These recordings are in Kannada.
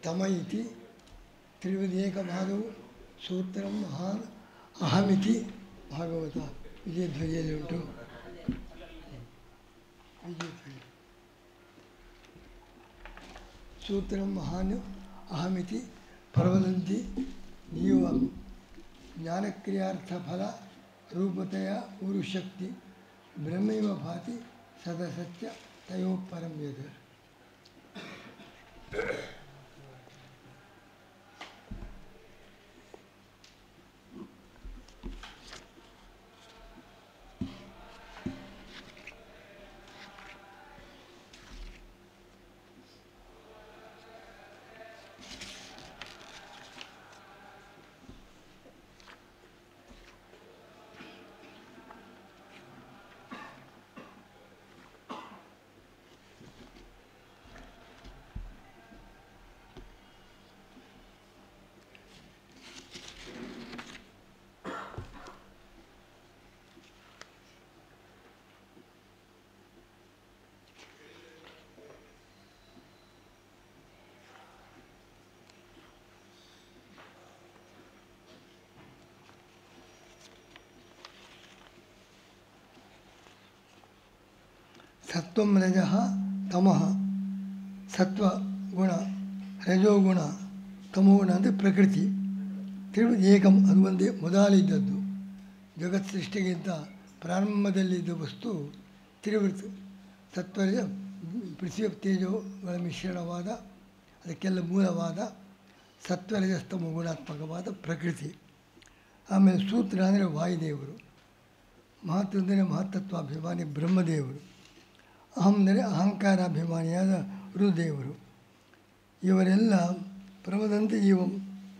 ತಮ ಇತಿ ತ್ರಿವಿಧೇಕಪಾದವು ಸೂತ್ರ ಮಹಾನ್ ಅಹಮಿತಿ ಭಾಗವತ ವಿಜಯಧ್ವಜದಲ್ಲಿ ಉಂಟು ವಿಜಯಧ್ವಜ ಸೂತ್ರ ಮಹಾನ್ ಅಹಮಿತಿ ಪ್ರವದಂತಿ ನೀವು ಜ್ಞಾನಕ್ರಿಯಾರ್ಥಫಲ ರೂಪತೆಯ ಉರುಶಕ್ತಿ ಬ್ರಹ್ಮೈವ ಭಾತಿ ಸದಸತ್ಯ ತಯೋಪರಂ ಯದ್ ಸತ್ವಂ ರಜಃ ತಮಃ ಸತ್ವ ಗುಣ ರಜೋಗುಣ ತಮೋಗುಣ ಅಂದರೆ ಪ್ರಕೃತಿ ತಿರು ಏಕಂ ಅದು ಒಂದೇ ಮೊದಲಿದ್ದದ್ದು ಜಗತ್ ಸೃಷ್ಟಿಗಿಂತ ಪ್ರಾರಂಭದಲ್ಲಿದ್ದ ವಸ್ತು ತಿರುವೃತ್ತು ಸತ್ವರಜ ಪೃಥ್ವಿ ತೇಜೋಗಳ ಮಿಶ್ರಣವಾದ ಅದಕ್ಕೆಲ್ಲ ಮೂಲವಾದ ಸತ್ವರಜಸ್ತಮ ಗುಣಾತ್ಮಕವಾದ ಪ್ರಕೃತಿ ಆಮೇಲೆ ಸೂತ್ರ ಅಂದರೆ ವಾಯುದೇವರು ಮಹತ್ವ ಅಂದರೆ ಮಹತ್ತತ್ವಾಭಿಮಾನಿ ಬ್ರಹ್ಮದೇವರು ಅಹಂ ಅಂದರೆ ಅಹಂಕಾರಾಭಿಮಾನಿಯಾದ ರುದೇವರು ಇವರೆಲ್ಲ ಪ್ರಮದಂತೆ ಇವಂ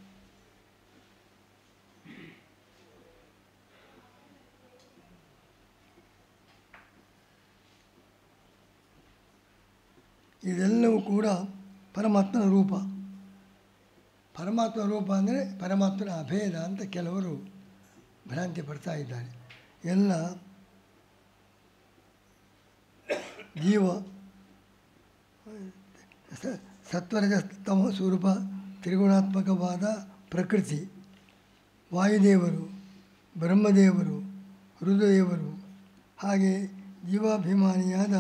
ಇದೆಲ್ಲವೂ ಕೂಡ ಪರಮಾತ್ಮನ ರೂಪ ಪರಮಾತ್ಮ ರೂಪ ಅಂದರೆ ಪರಮಾತ್ಮನ ಅಭೇದ ಅಂತ ಕೆಲವರು ಭ್ರಾಂತಿ ಪಡ್ತಾ ಇದ್ದಾರೆ ಎಲ್ಲ ಜೀವ ಸ- ಸತ್ವರಜಸ್ತಮ ಸ್ವರೂಪ ತ್ರಿಗುಣಾತ್ಮಕವಾದ ಪ್ರಕೃತಿ ವಾಯುದೇವರು ಬ್ರಹ್ಮದೇವರು ರುದ್ರದೇವರು ಹಾಗೆ ಜೀವಾಭಿಮಾನಿಯಾದ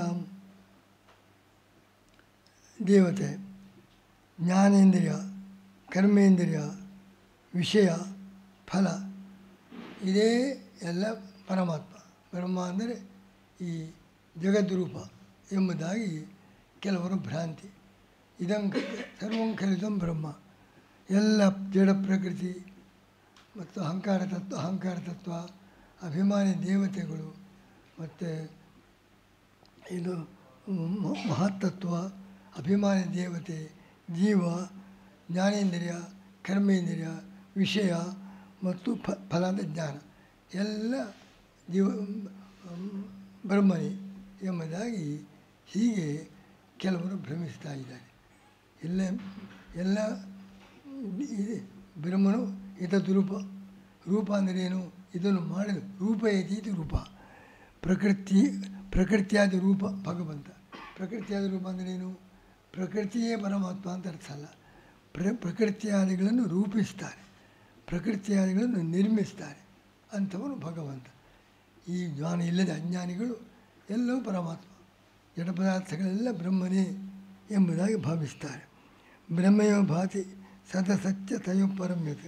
ದೇವತೆ ಜ್ಞಾನೇಂದ್ರಿಯ ಕರ್ಮೇಂದ್ರಿಯ ವಿಷಯ ಫಲ ಇದೇ ಎಲ್ಲ ಪರಮಾತ್ಮ ಬ್ರಹ್ಮ ಅಂದರೆ ಈ ಜಗದ್ರೂಪ ಎಂಬುದಾಗಿ ಕೆಲವರು ಭ್ರಾಂತಿ ಇದಂ ಸರ್ವಂ ಖಲಿತಂ ಬ್ರಹ್ಮ ಎಲ್ಲ ಜಡ ಪ್ರಕೃತಿ ಮತ್ತು ಅಹಂಕಾರ ತತ್ವ ಅಹಂಕಾರ ತತ್ವ ಅಭಿಮಾನಿ ದೇವತೆಗಳು ಮತ್ತು ಇದು ಮ- ಮಹತ್ತತ್ವ ಅಭಿಮಾನಿ ದೇವತೆ ಜೀವ ಜ್ಞಾನೇಂದ್ರಿಯ ಕರ್ಮೇಂದ್ರಿಯ ವಿಷಯ ಮತ್ತು ಫ ಫಲ ಅಂದರೆ ಜ್ಞಾನ ಎಲ್ಲ ಜೀವ ಮ್, ಬ್ರಹ್ಮನೇ ಎಂಬುದಾಗಿ ಹೀಗೆ ಕೆಲವರು ಭ್ರಮಿಸ್ತಾ ಇದ್ದಾರೆ ಎಲ್ಲ ಎಲ್ಲ ಇದೆ ಬ್ರಹ್ಮನು ಇದದ್ದು ರೂಪ ರೂಪ ಅಂದರೇನು ಇದನ್ನು ಮಾಡಲು ರೂಪ ಇದು ರೂಪ ಪ್ರಕೃತಿ ಪ್ರಕೃತಿಯಾದ ರೂಪ ಭಗವಂತ ಪ್ರಕೃತಿಯಾದ ರೂಪ ಅಂದರೇನು ಪ್ರಕೃತಿಯೇ ಪರಮಾತ್ಮ ಅಂತ ಅರ್ಥ ಅಲ್ಲ ಪ್ರ ಪ್ರಕೃತಿಯಾದಿಗಳನ್ನು ರೂಪಿಸ್ತಾರೆ ಪ್ರಕೃತಿಯಾದಿಗಳನ್ನು ನಿರ್ಮಿಸ್ತಾರೆ ಅಂಥವನು ಭಗವಂತ ಈ ಜ್ಞಾನ ಇಲ್ಲದ ಅಜ್ಞಾನಿಗಳು ಎಲ್ಲವೂ ಪರಮಾತ್ಮ ಜಡ ಪದಾರ್ಥಗಳೆಲ್ಲ ಬ್ರಹ್ಮನೇ ಎಂಬುದಾಗಿ ಭಾವಿಸ್ತಾರೆ ಬ್ರಹ್ಮಯೋ ಭಾತಿ ಸದಸತ್ಯ ತಯೋ ಪರಮ್ಯತೆ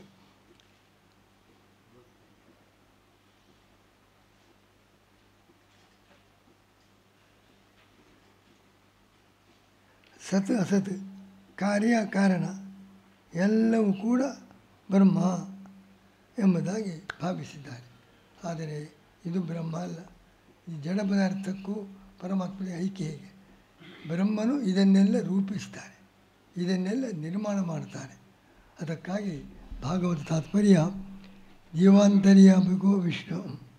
ಸತ್ ಅಸತ್ ಕಾರ್ಯ ಕಾರಣ ಎಲ್ಲವೂ ಕೂಡ ಬ್ರಹ್ಮ ಎಂಬುದಾಗಿ ಭಾವಿಸಿದ್ದಾರೆ ಆದರೆ ಇದು ಬ್ರಹ್ಮ ಅಲ್ಲ ಈ ಜಡ ಪದಾರ್ಥಕ್ಕೂ ಪರಮಾತ್ಮನ ಐಕ್ಯ ಹೇಗೆ ಬ್ರಹ್ಮನು ಇದನ್ನೆಲ್ಲ ರೂಪಿಸ್ತಾರೆ ಇದನ್ನೆಲ್ಲ ನಿರ್ಮಾಣ ಮಾಡ್ತಾರೆ ಅದಕ್ಕಾಗಿ ಭಾಗವತ ತಾತ್ಪರ್ಯ ಜೀವಾಂತರ್ಯಾಮಿಗೋ ವಿಷ್ಣು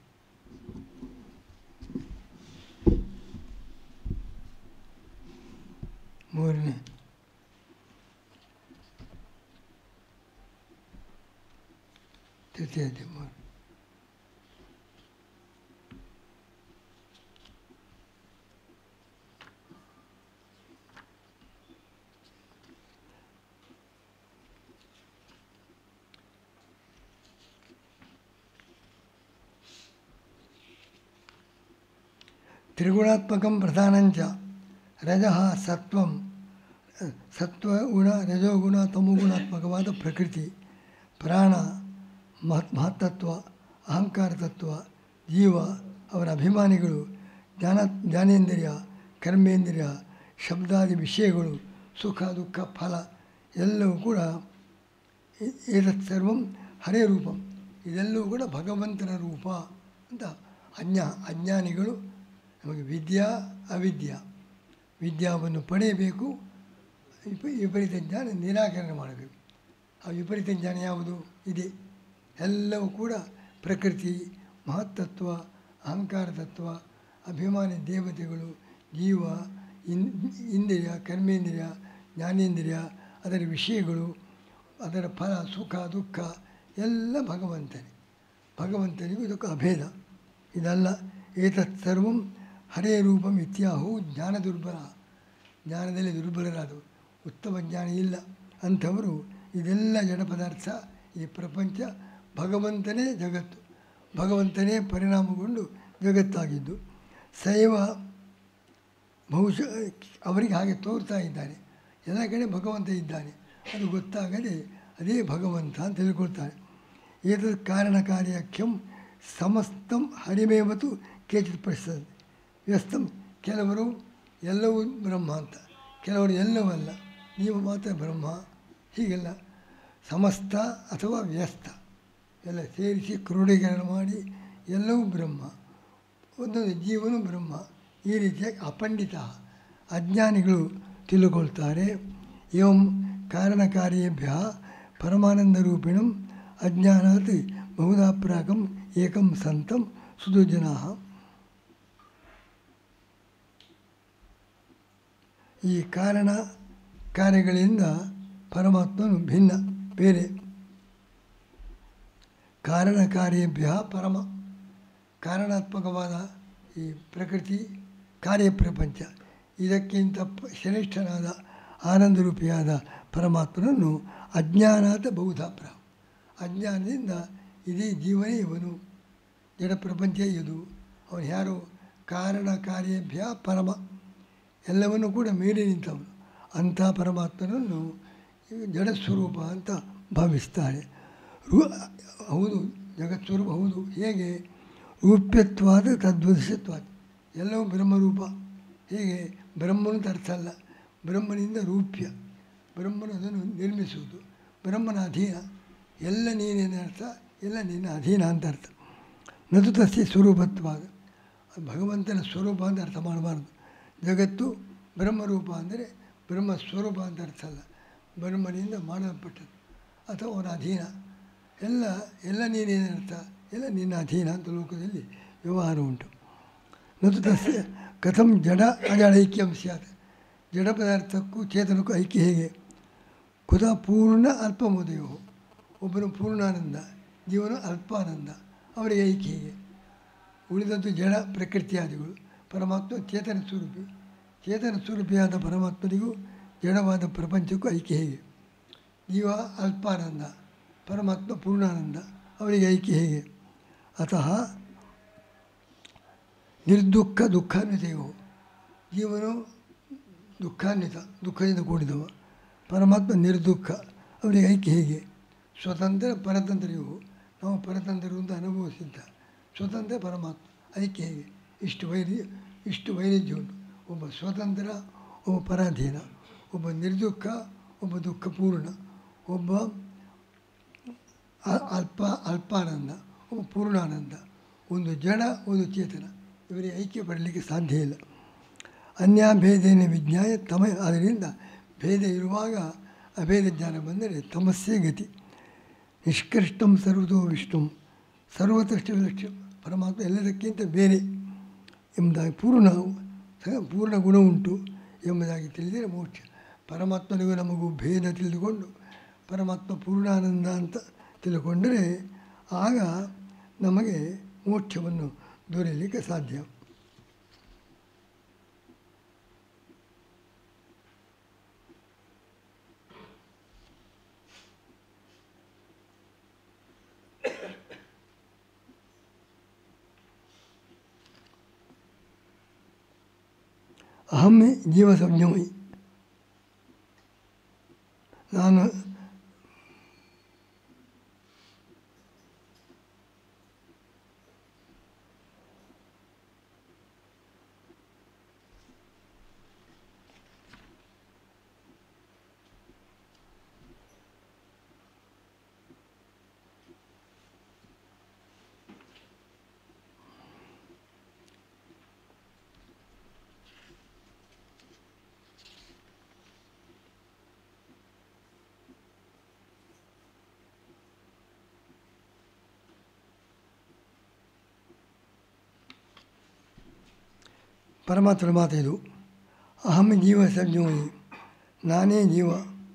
ಮೂರನೇ ತೃತೀಯ ಮೂರು ತ್ರಿಗುಣಾತ್ಮಕಂ ಪ್ರಧಾನಂಚ ರಜಃ ಸತ್ವಂ ಸತ್ವಗುಣ ರಜೋಗುಣ ತಮೋಗುಣಾತ್ಮಕವಾದ ಪ್ರಕೃತಿ ಪ್ರಾಣ ಮಹತ್ ಮಹತ್ತತ್ವ ಅಹಂಕಾರ ತತ್ವ ಜೀವ ಅವರ ಅಭಿಮಾನಿಗಳು ಜ್ಞಾನ ಜ್ಞಾನೇಂದ್ರಿಯ ಕರ್ಮೇಂದ್ರಿಯ ಶಬ್ದಾದಿ ವಿಷಯಗಳು ಸುಖ ದುಃಖ ಫಲ ಎಲ್ಲವೂ ಕೂಡ ಇ- ಏತತ್ ಸರ್ವಂ ಹರೇ ರೂಪಂ ಇದೆಲ್ಲವೂ ಕೂಡ ಭಗವಂತನ ರೂಪ ಅಂತ ಅಜ್ಞಾ ಅಜ್ಞಾನಿಗಳು ನಮಗೆ ವಿದ್ಯಾ ಅವಿದ್ಯಾ ವಿದ್ಯಾವನ್ನು ಪಡೆಯಬೇಕು ವಿಪ ವಿಪರೀತ ಜ್ಞಾನ ನಿರಾಕರಣೆ ಮಾಡಬೇಕು ಆ ವಿಪರೀತ ಜ್ಞಾನ ಯಾವುದು ಇದೆ ಎಲ್ಲವೂ ಕೂಡ ಪ್ರಕೃತಿ ಮಹತ್ತತ್ವ ಅಹಂಕಾರ ತತ್ವ ಅಭಿಮಾನಿ ದೇವತೆಗಳು ಜೀವ ಇನ್ ಇಂದ್ರಿಯ ಕರ್ಮೇಂದ್ರಿಯ ಜ್ಞಾನೇಂದ್ರಿಯ ಅದರ ವಿಷಯಗಳು ಅದರ ಫಲ ಸುಖ ದುಃಖ ಎಲ್ಲ ಭಗವಂತನೇ ಭಗವಂತನಿಗೂ ಇದಕ್ಕೂ ಅಭೇದ ಇದಲ್ಲ ಏತತ್ ಸರ್ವಂ ಹರೇ ರೂಪಂ ಇತ್ಯಾಹು ಜ್ಞಾನ ದುರ್ಬಲ ಜ್ಞಾನದಲ್ಲಿ ದುರ್ಬಲರಾದವು ಉತ್ತಮ ಜ್ಞಾನ ಇಲ್ಲ ಅಂಥವರು ಇದೆಲ್ಲ ಜಡ ಪದಾರ್ಥ ಈ ಪ್ರಪಂಚ ಭಗವಂತನೇ ಜಗತ್ತು ಭಗವಂತನೇ ಪರಿಣಾಮಗೊಂಡು ಜಗತ್ತಾಗಿದ್ದು ಶೈವ ಬಹುಶಃ ಅವರಿಗೆ ಹಾಗೆ ತೋರ್ತಾ ಇದ್ದಾನೆ ಎಲ್ಲ ಕಡೆ ಭಗವಂತ ಇದ್ದಾನೆ ಅದು ಗೊತ್ತಾಗದೆ ಅದೇ ಭಗವಂತ ಅಂತ ತಿಳ್ಕೊಳ್ತಾನೆ ಏತದ್ ಕಾರಣಕಾರ್ಯಾಖ್ಯಂ ಸಮಸ್ತಂ ಹರಿಮೇವತು ಕೇಚಿತ್ ಪ್ರಶ್ನೆ ವ್ಯಸ್ತಂ ಕೆಲವರು ಎಲ್ಲವೂ ಬ್ರಹ್ಮ ಅಂತ ಕೆಲವರು ಎಲ್ಲವಲ್ಲ ನೀವು ಮಾತ್ರ ಬ್ರಹ್ಮ ಹೀಗೆಲ್ಲ ಸಮಸ್ತ ಅಥವಾ ವ್ಯಸ್ತ ಎಲ್ಲ ಸೇರಿಸಿ ಕ್ರೋಢೀಕರಣ ಮಾಡಿ ಎಲ್ಲವೂ ಬ್ರಹ್ಮ ಒಂದೊಂದು ಜೀವನು ಬ್ರಹ್ಮ ಈ ರೀತಿಯಾಗಿ ಅಪಂಡಿತ ಅಜ್ಞಾನಿಗಳು ತಿಳ್ಕೊಳ್ತಾರೆ ಏವಂ ಕಾರಣಕಾರ್ಯೇಭ್ಯ ಪರಮಾನಂದ ರೂಪಿಣಂ ಅಜ್ಞಾನಾತ್ ಬಹುಧಾ ಪ್ರಾಕಂ ಏಕಂ ಸಂತಂ ಸುದುಜನಾ ಈ ಕಾರಣ ಕಾರ್ಯಗಳಿಂದ ಪರಮಾತ್ಮನು ಭಿನ್ನ ಬೇರೆ ಕಾರಣ ಕಾರ್ಯೇಭ್ಯ ಪರಮ ಕಾರಣಾತ್ಮಕವಾದ ಈ ಪ್ರಕೃತಿ ಕಾರ್ಯಪ್ರಪಂಚ ಇದಕ್ಕಿಂತ ಪ- ಶ್ರೇಷ್ಠನಾದ ಆನಂದರೂಪಿಯಾದ ಪರಮಾತ್ಮನನ್ನು ಅಜ್ಞಾನಾತ ಬಹುಧಾಪ್ರ ಅಜ್ಞಾನದಿಂದ ಇಡೀ ಜೀವನೇ ಇವನು ಜಡ ಪ್ರಪಂಚ ಇದು ಅವನು ಯಾರು ಕಾರಣ ಕಾರ್ಯೇಭ್ಯ ಪರಮ ಎಲ್ಲವನ್ನೂ ಕೂಡ ಮೀರಿ ನಿಂತವನು ಅಂಥ ಪರಮಾತ್ಮನನ್ನು ಜಡ ಸ್ವರೂಪ ಅಂತ ಭಾವಿಸ್ತಾರೆ ರೂ ಹೌದು ಜಗತ್ ಸ್ವರೂಪ ಹೌದು ಹೇಗೆ ರೂಪ್ಯತ್ವಾದ ತದ್ವದಶತ್ವಾದ ಎಲ್ಲವೂ ಬ್ರಹ್ಮರೂಪ ಹೇಗೆ ಬ್ರಹ್ಮನು ಅರ್ಥ ಅಲ್ಲ ಬ್ರಹ್ಮನಿಂದ ರೂಪ್ಯ ಬ್ರಹ್ಮನು ಅದನ್ನು ನಿರ್ಮಿಸುವುದು ಬ್ರಹ್ಮನ ಅಧೀನ ಎಲ್ಲ ನೀನೇನ ಅರ್ಥ ಎಲ್ಲ ನಿನ್ನ ಅಧೀನ ಅಂತ ಅರ್ಥ ನದು ತಸ್ಯ ಸ್ವರೂಪತ್ವಾದ ಭಗವಂತನ ಸ್ವರೂಪ ಅಂತ ಅರ್ಥ ಮಾಡಬಾರ್ದು ಜಗತ್ತು ಬ್ರಹ್ಮರೂಪ ಅಂದರೆ ಬ್ರಹ್ಮ ಸ್ವರೂಪ ಅಂತ ಅರ್ಥ ಅಲ್ಲ ಬ್ರಹ್ಮನಿಂದ ಮಾಡಲ್ಪಟ್ಟದ್ದು ಅಥವಾ ಅವನ ಅಧೀನ ಎಲ್ಲ ಎಲ್ಲ ನೀನೇನು ಅರ್ಥ ಎಲ್ಲ ನಿನ್ನ ಅಧೀನ ಅಂತ ಲೋಕದಲ್ಲಿ ವ್ಯವಹಾರ ಉಂಟು ನದು ತಸ್ಯ ಕಥಂ ಜಡ ಅಜಡೈಕ್ಯಂ ಸ್ಯಾತ್ ಜಡ ಪದಾರ್ಥಕ್ಕೂ ಚೇತನಕ್ಕೂ ಐಕ್ಯ ಹೇಗೆ ಕುತ ಪೂರ್ಣ ಅಲ್ಪಮೋದಯೋ ಒಬ್ಬನು ಪೂರ್ಣಾನಂದ ಜೀವನ ಅಲ್ಪಾನಂದ ಅವರಿಗೆ ಐಕ್ಯ ಹೇಗೆ ಉಳಿದದ್ದು ಜಡ ಪ್ರಕೃತಿಯಾದಿಗಳು ಪರಮಾತ್ಮ ಚೇತನ ಸ್ವರೂಪಿ ಚೇತನ ಸ್ವರೂಪಿಯಾದ ಪರಮಾತ್ಮನಿಗೂ ಜಡವಾದ ಪ್ರಪಂಚಕ್ಕೂ ಐಕ್ಯ ಹೇಗೆ ಜೀವ ಅಲ್ಪಾನಂದ ಪರಮಾತ್ಮ ಪೂರ್ಣಾನಂದ ಅವರಿಗೆ ಐಕ್ಯ ಹೇಗೆ ಅತಃ ನಿರ್ದುಃಖ ದುಃಖಾನ್ವಿತೆಯೋ ಜೀವನು ದುಃಖಾನ್ವಿತ ದುಃಖದಿಂದ ಕೂಡಿದವ ಪರಮಾತ್ಮ ನಿರ್ದುಃಖ ಅವರಿಗೆ ಐಕ್ಯ ಹೇಗೆ ಸ್ವತಂತ್ರ ಪರತಂತ್ರವು ನಾವು ಪರತಂತ್ರರು ಅಂತ ಅನುಭವಿಸಿದ್ದ ಸ್ವತಂತ್ರ ಪರಮಾತ್ಮ ಐಕ್ಯ ಹೇಗೆ ಇಷ್ಟು ವೈರಿ ಇಷ್ಟು ವೈರುಧ್ಯ ಉಂಟು ಒಬ್ಬ ಸ್ವತಂತ್ರ ಒಬ್ಬ ಪರಾಧೀನ ಒಬ್ಬ ನಿರ್ದುಃಖ ಒಬ್ಬ ದುಃಖಪೂರ್ಣ ಒಬ್ಬ ಅ- ಅಲ್ಪ ಅಲ್ಪಾನಂದ ಒಬ್ಬ ಪೂರ್ಣಾನಂದ ಒಂದು ಜಡ ಒಂದು ಚೇತನ ಇವರಿಗೆ ಐಕ್ಯ ಪಡಲಿಕ್ಕೆ ಸಾಧ್ಯ ಇಲ್ಲ ಅನ್ಯಾಭೇದೇನ ವಿಜ್ಞಾಯ ತಮ ಅದರಿಂದ ಭೇದ ಇರುವಾಗ ಅಭೇದ ಜ್ಞಾನ ಬಂದರೆ ತಮಸ್ಸೇ ಗತಿ ನಿಷ್ಕೃಷ್ಟಂ ಸರ್ವತೋ ವಿಷ್ಣು ಸರ್ವತೃಷ್ಟ ವಿಲಕ್ಷ ಪರಮಾತ್ಮ ಎಲ್ಲದಕ್ಕಿಂತ ಬೇರೆ ಎಂಬುದಾಗಿ ಪೂರ್ಣ ಸ- ಪೂರ್ಣ ಗುಣ ಉಂಟು ಎಂಬುದಾಗಿ ತಿಳಿದರೆ ಮೋಕ್ಷ ಪರಮಾತ್ಮನಿಗೂ ನಮಗೂ ಭೇದ ತಿಳಿದುಕೊಂಡು ಪರಮಾತ್ಮ ಪೂರ್ಣಾನಂದ ಅಂತ ತಿಳ್ಕೊಂಡರೆ ಆಗ ನಮಗೆ ಮೋಕ್ಷವನ್ನು ದೊರೆಯಲಿಕ್ಕೆ ಸಾಧ್ಯ ಅಹಂ ಜೀವ ಸಂಯಮಿ ನಾನು ಪರಮಾತ್ಮನ ಮಾತು ಇದು ಅಹಂ ಜೀವ ಸಂಜೀವನಿ ನಾನೇ ಜೀವ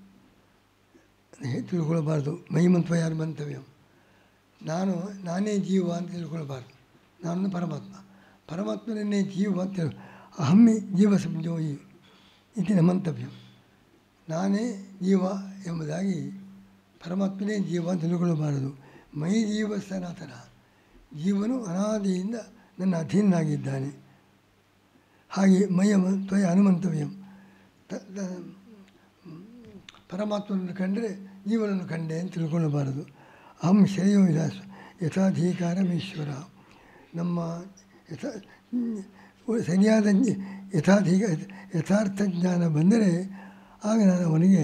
ಹೇ- ತಿಳ್ಕೊಳ್ಬಾರ್ದು ಮಹಿಮಂತ್ವ ಯಾರು ಮಂತವ್ಯ ನಾನು ನಾನೇ ಜೀವ ಅಂತ ತಿಳ್ಕೊಳ್ಬಾರ್ದು ನಾನು ಪರಮಾತ್ಮ ಪರಮಾತ್ಮನನ್ನೇ ಜೀವ ಅಂತ ತಿಳ್ ಅಹಮ್ಮಿ ಜೀವ ಸಂಜೋಯಿ ಇದು ಮಂತವ್ಯ ನಾನೇ ಜೀವ ಎಂಬುದಾಗಿ ಪರಮಾತ್ಮನೇ ಜೀವ ಅಂತ ತಿಳ್ಕೊಳ್ಬಾರದು ಮೈ ಜೀವ ಸನಾತನ ಜೀವನು ಅನಾದಿಯಿಂದ ನನ್ನ ಅಧೀನಾಗಿದ್ದಾನೆ ಹಾಗೆ ಮಯ ತ್ವಯ ಹನುಮಂತವ್ಯಂ ತ- ತ- ಪರಮಾತ್ಮನನ್ನು ಕಂಡರೆ ಜೀವನನ್ನು ಕಂಡೆ ಅಂತ ತಿಳ್ಕೊಳ್ಳಬಾರದು ಅಹಂ ಶ್ರೇಯೋ ವಿಲಾಸ ಯಥಾಧಿಕಾರಮೀಶ್ವರ ನಮ್ಮ ಯಥಾ ಸರಿಯಾದ ಜ್ಞ- ಯಥಾಧಿಕ ಯಥಾರ್ಥ ಜ್ಞಾನ ಬಂದರೆ ಆಗ ನಾನು ಅವನಿಗೆ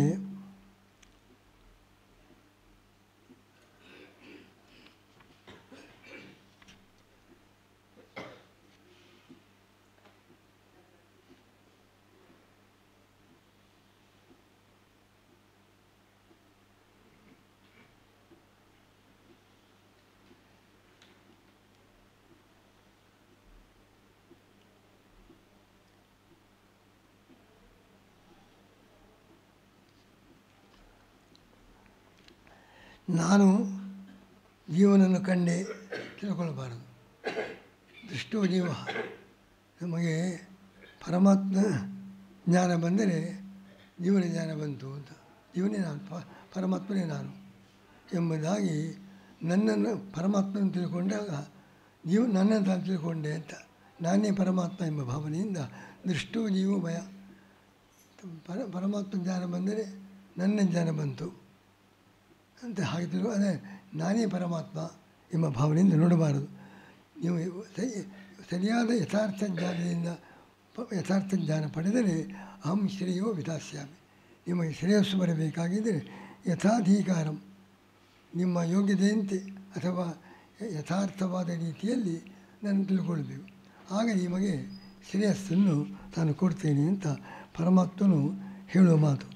ನಾನು ಜೀವನನ್ನು ಕಂಡೆ ತಿಳ್ಕೊಳ್ಬಾರದು ದೃಷ್ಟೋ ಜೀವ ನಮಗೆ ಪರಮಾತ್ಮ ಜ್ಞಾನ ಬಂದರೆ ಜೀವನ ಜ್ಞಾನ ಬಂತು ಅಂತ ಜೀವನೇ ನಾನು ಪ- ಪರಮಾತ್ಮನೇ ನಾನು ಎಂಬುದಾಗಿ ನನ್ನನ್ನು ಪರಮಾತ್ಮನ ತಿಳ್ಕೊಂಡಾಗ ಜೀವ ನನ್ನನ್ನು ನಾನು ತಿಳ್ಕೊಂಡೆ ಅಂತ ನಾನೇ ಪರಮಾತ್ಮ ಎಂಬ ಭಾವನೆಯಿಂದ ದೃಷ್ಟೋ ಜೀವ ಭಯ ಪರ ಪರಮಾತ್ಮ ಜ್ಞಾನ ಬಂದರೆ ನನ್ನ ಜ್ಞಾನ ಬಂತು ಅಂತ ಹಾಗೆ ತಿಳ್ಕೊ ಅದೇ ನಾನೇ ಪರಮಾತ್ಮ ಎಂಬ ಭಾವನೆಯಿಂದ ನೋಡಬಾರದು ನೀವು ಸರಿ- ಸರಿಯಾದ ಯಥಾರ್ಥ ಜ್ಞಾನದಿಂದ ಪ- ಯಥಾರ್ಥ ಜ್ಞಾನ ಪಡೆದರೆ ಅಹಂ ಶ್ರೇಯೋ ವಿಧಾಸ್ಯಾಮಿ ನಿಮಗೆ ಶ್ರೇಯಸ್ಸು ಬರಬೇಕಾಗಿದ್ದರೆ ಯಥಾಧಿಕಾರಂ ನಿಮ್ಮ ಯೋಗ್ಯತೆಯಂತೆ ಅಥವಾ ಯಥಾರ್ಥವಾದ ರೀತಿಯಲ್ಲಿ ನಾನು ತಿಳ್ಕೊಳ್ಬೇಕು ಆಗ ನಿಮಗೆ ಶ್ರೇಯಸ್ಸನ್ನು ನಾನು ಕೊಡ್ತೇನೆ ಅಂತ ಪರಮಾತ್ಮನು ಹೇಳುವ ಮಾತು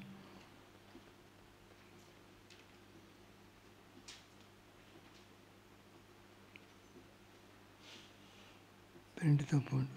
ಪ್ರಿಂಟ್ ತಪ್ಪುಂಟು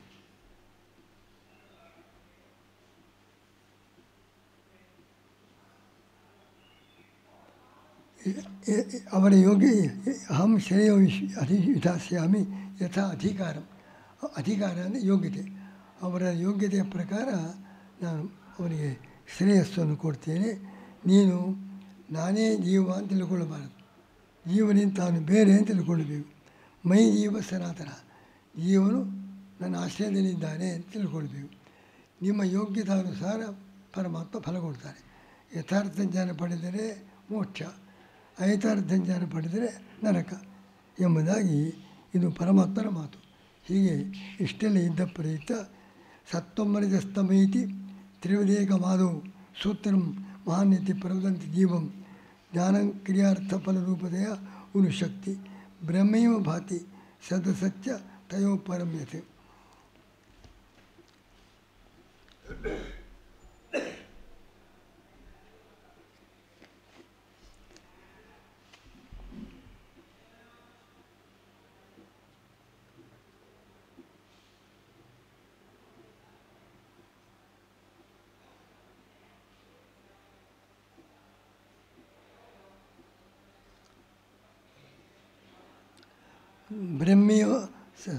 ಎ- ಎ- ಅವರ ಯೋಗ್ಯ ಅಹಂ ಶ್ರೇಯ ವಿಶ್ ಅಧಿ ವಿಧಾಸ್ಯಾಮಿ ಯಥಾ ಅಧಿಕಾರ ಅಧಿಕಾರ ಅಂದರೆ ಯೋಗ್ಯತೆ ಅವರ ಯೋಗ್ಯತೆಯ ಪ್ರಕಾರ ನಾನು ಅವನಿಗೆ ಶ್ರೇಯಸ್ಸನ್ನು ಕೊಡ್ತೇನೆ ನೀನು ನಾನೇ ಜೀವ ಅಂತ ತಿಳ್ಕೊಳ್ಳಬಾರದು ಜೀವನಿಂದ ತಾನು ಬೇರೆ ಅಂತ ತಿಳ್ಕೊಳ್ಬೇಕು ಮೈ ಜೀವ ಸನಾತನ ಜೀವನು ನನ್ನ ಆಶ್ರಯದಲ್ಲಿದ್ದಾನೆ ಅಂತ ತಿಳ್ಕೊಳ್ಬೇಕು ನಿಮ್ಮ ಯೋಗ್ಯತಾನುಸಾರ ಪರಮಾತ್ಮ ಫಲ ಕೊಡ್ತಾನೆ ಯಥಾರ್ಥ ಜ್ಞಾನ ಪಡೆದರೆ ಮೋಕ್ಷ ಅಯಥಾರ್ಥ ಜ್ಞಾನ ಪಡೆದರೆ ನರಕ ಎಂಬುದಾಗಿ ಇದು ಪರಮಾತ್ಮನ ಮಾತು ಹೀಗೆ ಇಷ್ಟೆಲ್ಲ ಇದ್ದ ಪ್ರಯುಕ್ತ ಸತ್ವಮರಿದಸ್ತಮೈತಿ ತ್ರಿವದೇಕ ಮಾಧವ್ ಸೂತ್ರಂ ಮಹಾನ್ಯತಿ ಪ್ರವದಂತಿ ಜೀವಂ ಜ್ಞಾನ ಕ್ರಿಯಾರ್ಥ ಫಲರೂಪತೆಯ ಉನು ಶಕ್ತಿ ಬ್ರಹ್ಮೈವ ಭಾತಿ ಸದಸತ್ಯ ತಯೋ ಪರಮ್ಯತೆ ಬ್ರಹ್ಮಿಯೋ ಸ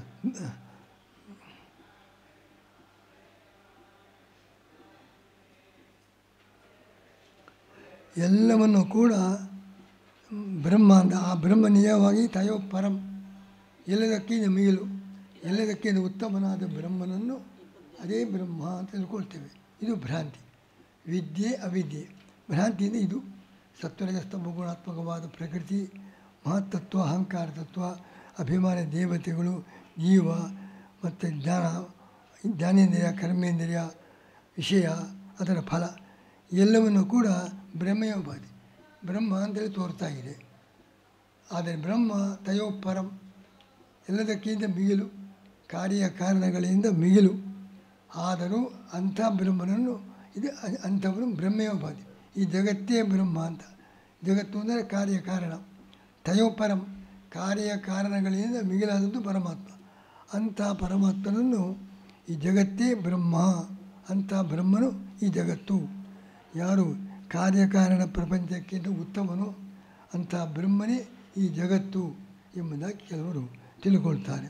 ಎಲ್ಲವನ್ನು ಕೂಡ ಬ್ರಹ್ಮ ಅಂತ ಆ ಬ್ರಹ್ಮ ನಿಜವಾಗಿ ತಯೋ ಪರಂ ಎಲ್ಲದಕ್ಕಿಂತ ಮಿಗಿಲು ಎಲ್ಲದಕ್ಕಿಂತ ಉತ್ತಮನಾದ ಬ್ರಹ್ಮನನ್ನು ಅದೇ ಬ್ರಹ್ಮ ಅಂತ ತಿಳ್ಕೊಳ್ತೇವೆ ಇದು ಭ್ರಾಂತಿ ವಿದ್ಯೆ ಅವಿದ್ಯೆ ಭ್ರಾಂತಿಯಿಂದ ಇದು ಸತ್ವರಜಸ್ತಂಭ ಗುಣಾತ್ಮಕವಾದ ಪ್ರಕೃತಿ ಮಹತ್ತತ್ವ ಅಹಂಕಾರ ತತ್ವ ಅಭಿಮಾನ ದೇವತೆಗಳು ಜೀವ ಮತ್ತು ಜ್ಞಾನ ಜ್ಞಾನೇಂದ್ರಿಯ ಕರ್ಮೇಂದ್ರಿಯ ವಿಷಯ ಅದರ ಫಲ ಎಲ್ಲವನ್ನು ಕೂಡ ಬ್ರಹ್ಮೆಯ ಉಪಾಧಿ ಬ್ರಹ್ಮ ಅಂತೇಳಿ ತೋರ್ತಾ ಇದೆ ಆದರೆ ಬ್ರಹ್ಮ ತಯೋಪರಂ ಎಲ್ಲದಕ್ಕಿಂತ ಮಿಗಿಲು ಕಾರ್ಯ ಕಾರಣಗಳಿಂದ ಮಿಗಿಲು ಆದರೂ ಅಂಥ ಬ್ರಹ್ಮನನ್ನು ಇದು ಅ- ಅಂಥವನು ಬ್ರಹ್ಮೆಯೋಪಾಧಿ ಈ ಜಗತ್ತೇ ಬ್ರಹ್ಮ ಅಂತ ಜಗತ್ತು ಅಂದರೆ ಕಾರ್ಯ ಕಾರಣ ತಯೋಪರಂ ಕಾರ್ಯ ಕಾರಣಗಳಿಂದ ಮಿಗಿಲಾದದ್ದು ಪರಮಾತ್ಮ ಅಂಥ ಪರಮಾತ್ಮನನ್ನು ಈ ಜಗತ್ತೇ ಬ್ರಹ್ಮ ಅಂಥ ಬ್ರಹ್ಮನು ಈ ಜಗತ್ತು ಯಾರು ಕಾರ್ಯಕಾರಣ ಪ್ರಪಂಚಕ್ಕಿಂತ ಉತ್ತಮನು ಅಂಥ ಬ್ರಹ್ಮನೇ ಈ ಜಗತ್ತು ಎಂಬುದಾಗಿ ಕೆಲವರು ತಿಳ್ಕೊಳ್ತಾರೆ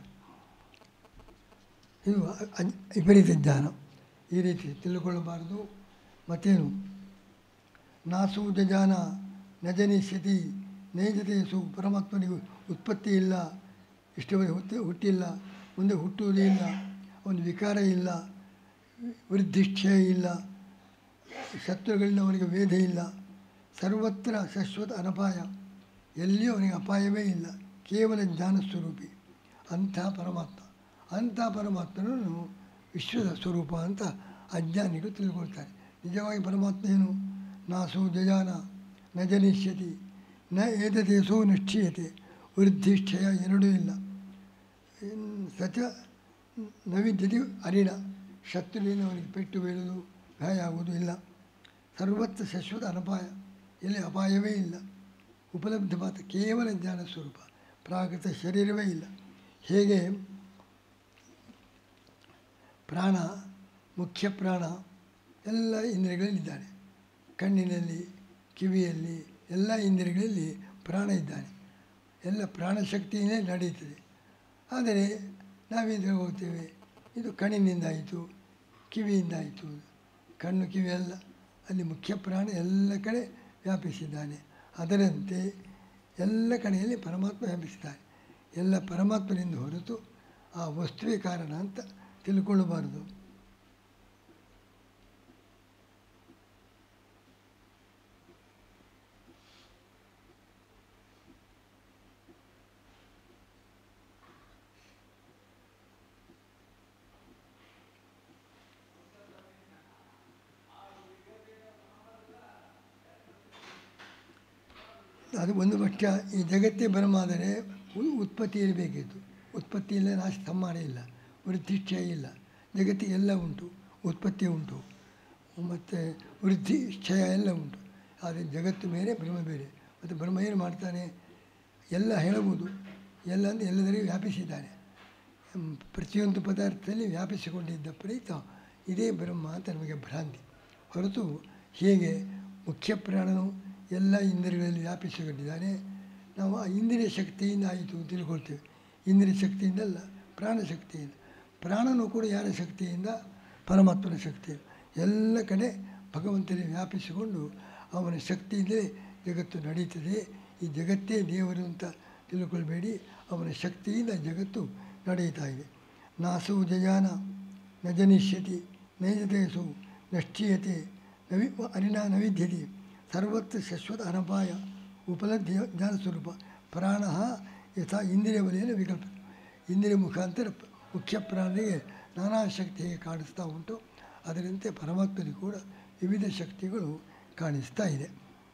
ಇದು ಅ- ಅ- ವಿಪರೀತ ಜ್ಞಾನ ಈ ರೀತಿ ತಿಳ್ಕೊಳ್ಳಬಾರದು ಮತ್ತೇನು ನಾಸು ಜಜಾನ ನಜನಿಷ್ಯತಿ ನೈಜತೆಯಸು ಪರಮಾತ್ಮನಿಗೂ ಉತ್ಪತ್ತಿ ಇಲ್ಲ ಇಷ್ಟವರೆಗೆ ಹುಟ್ಟಿ ಹುಟ್ಟಿಲ್ಲ ಮುಂದೆ ಹುಟ್ಟುವುದೇ ಇಲ್ಲ ಒಂದು ವಿಕಾರ ಇಲ್ಲ ವೃದ್ಧಿಷ್ಠಯ ಇಲ್ಲ ಶತ್ರುಗಳಿಂದ ಅವನಿಗೆ ವೇದ ಇಲ್ಲ ಸರ್ವತ್ರ ಶಾಶ್ವತ ಅನಪಾಯ ಎಲ್ಲಿಯೂ ಅವನಿಗೆ ಅಪಾಯವೇ ಇಲ್ಲ ಕೇವಲ ಜ್ಞಾನ ಸ್ವರೂಪಿ ಅಂಥ ಪರಮಾತ್ಮ ಅಂಥ ಪರಮಾತ್ಮನನ್ನು ವಿಶ್ವದ ಸ್ವರೂಪ ಅಂತ ಅಜ್ಞಾನಿಗಳು ತಿಳ್ಕೊಳ್ತಾರೆ ನಿಜವಾಗಿ ಪರಮಾತ್ಮ ಏನು ನಾಸು ಜಜಾನ ನ ಜನಿಷ್ಯತಿ ನ ಏತದೇಸೋ ನಿಶ್ಚೀಯತೆ ವೃದ್ಧಿಷ್ಠಯ ಎರಡೂ ಇಲ್ಲ ಇನ್ ಸಚ ನವಿದ್ಯತೆ ಅರಿಣ ಶತ್ರುವಿನ ಅವನಿಗೆ ಪೆಟ್ಟು ಬೀಳುವುದು ಗಾಯ ಆಗುವುದು ಇಲ್ಲ ಸರ್ವತ್ರ ಶಾಶ್ವತ ಅನಪಾಯ ಎಲ್ಲಿ ಅಪಾಯವೇ ಇಲ್ಲ ಉಪಲಬ್ಧ ಮಾತ್ರ ಕೇವಲ ಜ್ಞಾನ ಸ್ವರೂಪ ಪ್ರಾಕೃತ ಶರೀರವೇ ಇಲ್ಲ ಹೇಗೆ ಪ್ರಾಣ ಮುಖ್ಯ ಪ್ರಾಣ ಎಲ್ಲ ಇಂದ್ರಿಯಗಳಲ್ಲಿದ್ದಾನೆ ಕಣ್ಣಿನಲ್ಲಿ ಕಿವಿಯಲ್ಲಿ ಎಲ್ಲ ಇಂದ್ರಿಯಗಳಲ್ಲಿ ಪ್ರಾಣ ಇದ್ದಾನೆ ಎಲ್ಲ ಪ್ರಾಣಶಕ್ತಿಯೇ ನಡೆಯುತ್ತದೆ ಆದರೆ ನಾವೇನು ಹೋಗ್ತೇವೆ ಇದು ಕಣ್ಣಿನಿಂದಾಯಿತು ಕಿವಿಯಿಂದಾಯಿತು ಕಣ್ಣು ಕಿವಿ ಎಲ್ಲ ಅಲ್ಲಿ ಮುಖ್ಯ ಪ್ರಾಣ ಎಲ್ಲ ಕಡೆ ವ್ಯಾಪಿಸಿದ್ದಾನೆ ಅದರಂತೆ ಎಲ್ಲ ಕಡೆಯಲ್ಲಿ ಪರಮಾತ್ಮ ವ್ಯಾಪಿಸಿದ್ದಾನೆ ಎಲ್ಲ ಪರಮಾತ್ಮನಿಂದ ಹೊರತು ಆ ವಸ್ತುವೇ ಕಾರಣ ಅಂತ ತಿಳ್ಕೊಳ್ಳಬಾರದು ಅದು ಒಂದು ಪಕ್ಷ ಈ ಜಗತ್ತೇ ಬ್ರಹ್ಮ ಆದರೆ ಉ- ಉತ್ಪತ್ತಿ ಇರಬೇಕಿತ್ತು ಉತ್ಪತ್ತಿ ಇಲ್ಲ ನಾಶ ಸಂಹಾರ ಇಲ್ಲ ವೃದ್ಧಿಕ್ಷಯ ಇಲ್ಲ ಜಗತ್ತಿಗೆ ಎಲ್ಲ ಉಂಟು ಉತ್ಪತ್ತಿ ಉಂಟು ಮತ್ತು ವೃದ್ಧಿ ಕ್ಷಯ ಎಲ್ಲ ಉಂಟು ಆದರೆ ಜಗತ್ತು ಬೇರೆ ಬ್ರಹ್ಮ ಬೇರೆ ಮತ್ತು ಬ್ರಹ್ಮ ಏನು ಮಾಡ್ತಾನೆ ಎಲ್ಲ ಹೇಳಬಹುದು ಎಲ್ಲ ಅಂದರೆ ಎಲ್ಲದರಿಗೂ ವ್ಯಾಪಿಸಿದ್ದಾನೆ ಹ್ಮ್, ಪ್ರತಿಯೊಂದು ಪದಾರ್ಥದಲ್ಲಿ ವ್ಯಾಪಿಸಿಕೊಂಡಿದ್ದ ಪ್ರೀತ ಇದೇ ಬ್ರಹ್ಮ ಅಂತ ನಮಗೆ ಭ್ರಾಂತಿ ಹೊರತು ಹೇಗೆ ಮುಖ್ಯ ಪ್ರಾಣನು ಎಲ್ಲ ಇಂದ್ರಿಯಗಳಲ್ಲಿ ವ್ಯಾಪಿಸಿಕೊಂಡಿದ್ದಾನೆ ನಾವು ಆ ಇಂದ್ರಿಯ ಶಕ್ತಿಯಿಂದ ಆಯಿತು ಅಂತ ತಿಳ್ಕೊಳ್ತೇವೆ ಇಂದ್ರಿಯ ಶಕ್ತಿಯಿಂದಲ್ಲ ಪ್ರಾಣಶಕ್ತಿಯಿಂದ ಪ್ರಾಣನೂ ಕೂಡ ಯಾರ ಶಕ್ತಿಯಿಂದ ಪರಮಾತ್ಮನ ಶಕ್ತಿ ಎಲ್ಲ ಕಡೆ ಭಗವಂತನೇ ವ್ಯಾಪಿಸಿಕೊಂಡು ಅವನ ಶಕ್ತಿಯಿಂದಲೇ ಜಗತ್ತು ನಡೀತದೆ ಈ ಜಗತ್ತೇ ದೇವರು ಅಂತ ತಿಳ್ಕೊಳ್ಬೇಡಿ ಅವನ ಶಕ್ತಿಯಿಂದ ಜಗತ್ತು ನಡೆಯುತ್ತಾ ಇದೆ ನಾಸು ಜಯಾನ ನ ಜನಿಷ್ಯತಿ ನೈಜತೇಸು ನಶ್ಚೀಯತೆ ನವಿ ಅರಿಣ ನವಿದ್ಯತೆ ಸರ್ವತ್ರ ಶಾಶ್ವತ ಅನಪಾಯ ಉಪಲಬ್ಧಿಯ ಜ್ಞಾನ ಸ್ವರೂಪ ಪ್ರಾಣ ಯಥಾ ಇಂದ್ರಿಯ ವಲಯನ ವಿಕಲ್ಪ ಇಂದ್ರಿಯ ಮುಖಾಂತರ ಪ- ಮುಖ್ಯ ಪ್ರಾಣನಿಗೆ ನಾನಾ ಶಕ್ತಿ ಹೇಗೆ ಕಾಣಿಸ್ತಾ ಉಂಟು ಅದರಂತೆ ಪರಮಾತ್ಮನಿಗೆ ಕೂಡ ವಿವಿಧ ಶಕ್ತಿಗಳು ಕಾಣಿಸ್ತಾ ಇದೆ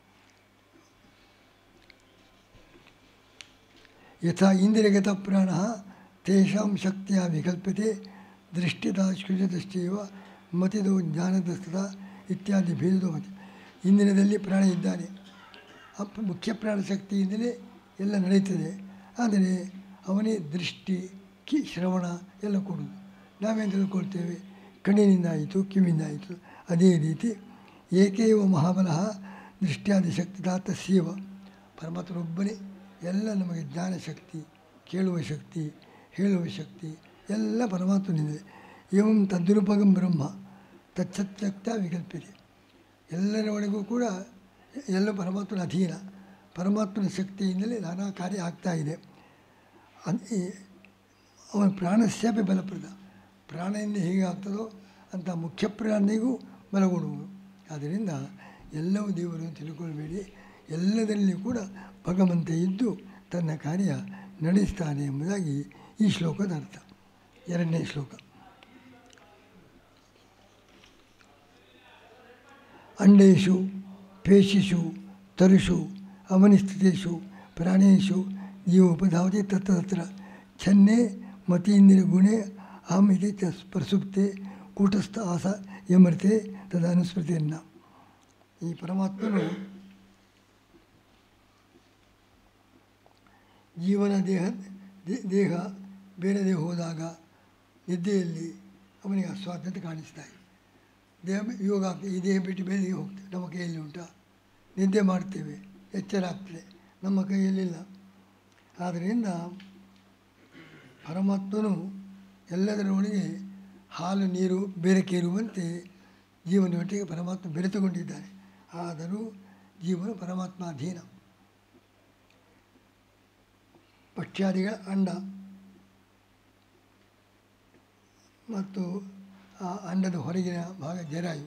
ಯಥಾ ಇಂದ್ರಿಯಗತ ಪ್ರಾಣ ತೇಷಾಂ ಶಕ್ತಿಯ ವಿಕಲ್ಪತೆ ದೃಷ್ಟಿದ ಶುಜದೃಷ್ಟಿಯವ ಮತಿದೋ ಜ್ಞಾನದಸ್ತದ ಇತ್ಯಾದಿ ಭೇದೋ ಮತಿ ಇಂದಿನದಲ್ಲಿ ಪ್ರಾಣ ಇದ್ದಾನೆ ಅಪ್ಪ ಮುಖ್ಯ ಪ್ರಾಣ ಶಕ್ತಿಯಿಂದಲೇ ಎಲ್ಲ ನಡೆಯುತ್ತದೆ ಆದರೆ ಅವನೇ ದೃಷ್ಟಿ ಕಿ ಶ್ರವಣ ಎಲ್ಲ ಕೊಡುವುದು ನಾವೇನು ತಿಳ್ಕೊಳ್ತೇವೆ ಕಣ್ಣಿನಿಂದ ಆಯಿತು ಕಿವಿಯಿಂದ ಆಯಿತು ಅದೇ ರೀತಿ ಏಕೈವ ಮಹಾಬಲ ದೃಷ್ಟ್ಯಾದಿ ಶಕ್ತಿ ತಸ್ಯವ ಪರಮಾತ್ಮನೊಬ್ಬನೇ ಎಲ್ಲ ನಮಗೆ ಜ್ಞಾನ ಶಕ್ತಿ ಕೇಳುವ ಶಕ್ತಿ ಹೇಳುವ ಶಕ್ತಿ ಎಲ್ಲ ಪರಮಾತ್ಮನಿದೆ ಏವಂ ತದ್ರೂಪಗಂ ಬ್ರಹ್ಮ ತಚ್ಚತ್ಯಕ್ತ ವಿಕಲ್ಪಿದೆ ಎಲ್ಲರ ಒಳಗೂ ಕೂಡ ಎಲ್ಲ ಪರಮಾತ್ಮನ ಅಧೀನ ಪರಮಾತ್ಮನ ಶಕ್ತಿಯಿಂದಲೇ ನಾನಾ ಕಾರ್ಯ ಆಗ್ತಾ ಇದೆ ಅದ್- ಈ ಅವನ ಪ್ರಾಣಸ್ಯಾಪಿ ಬಲಪ್ರದ ಪ್ರಾಣದಿಂದ ಹೇಗೆ ಆಗ್ತದೋ ಅಂತ ಮುಖ್ಯ ಪ್ರಾಣಿಗೂ ಬಲಗೊಡುವುದು ಆದ್ದರಿಂದ ಎಲ್ಲವೂ ದೇವರು ಅಂತ ತಿಳ್ಕೊಳ್ಬೇಡಿ ಎಲ್ಲದರಲ್ಲಿ ಕೂಡ ಭಗವಂತ ಇದ್ದು ತನ್ನ ಕಾರ್ಯ ನಡೆಸ್ತಾನೆ ಎಂಬುದಾಗಿ ಈ ಶ್ಲೋಕದ ಅರ್ಥ ಎರಡನೇ ಶ್ಲೋಕ ಅಂಡೇಶು ಪೇಶಿಷು ತರುಷು ಅವನಿಸ್ಥಿತೇಷು ಪ್ರಾಣೇಶು ಜೀವೋಪಧಾವತಿ ತತ್ರ ತತ್ರ ಛನ್ನೆ ಮತೀಂದ್ರ ಗುಣೆ ಅಹಮಿತಿ ಚ ಪ್ರಸುಪ್ತೆ ಕೂಟಸ್ಥ ಆಸ ಯಮರ್ತೆ ತದನುಸ್ಮೃತಿಯನ್ನ ಈ ಪರಮಾತ್ಮನು ಜೀವನ ದೇಹ ದೇ- ದೇಹ ಬೇರೆದೇ ಹೋದಾಗ ನಿದ್ದೆಯಲ್ಲಿ ಅವನಿಗೆ ಅಸ್ವಾತಂತ್ರ್ಯ ಕಾಣಿಸ್ತಾ ಇದೆ ದೇಹ ಯೋಗ ಆಗ್ತದೆ ಈ ದೇಹ ಬಿಟ್ಟು ಬೇರೆಗೆ ಹೋಗ್ತದೆ ನಮ್ಮ ಕೈಯಲ್ಲಿ ಉಂಟಾ ನಿದ್ದೆ ಮಾಡ್ತೇವೆ ಎಚ್ಚರ ಆಗ್ತದೆ ನಮ್ಮ ಕೈಯಲ್ಲಿಲ್ಲ ಆದ್ದರಿಂದ ಪರಮಾತ್ಮನು ಎಲ್ಲದರೊಳಗೆ ಹಾಲು ನೀರು ಬೆರಕೆ ಇರುವಂತೆ ಜೀವನದೊಟ್ಟಿಗೆ ಪರಮಾತ್ಮ ಬೆರೆತುಕೊಂಡಿದ್ದಾನೆ ಆದರೂ ಜೀವನ ಪರಮಾತ್ಮ ಅಧೀನ ಪಕ್ಷ್ಯಾದಿಗಳ ಅಂಡ ಮತ್ತು ಆ ಅಂಡದ ಹೊರಗಿನ ಭಾಗ ಜರಾಯು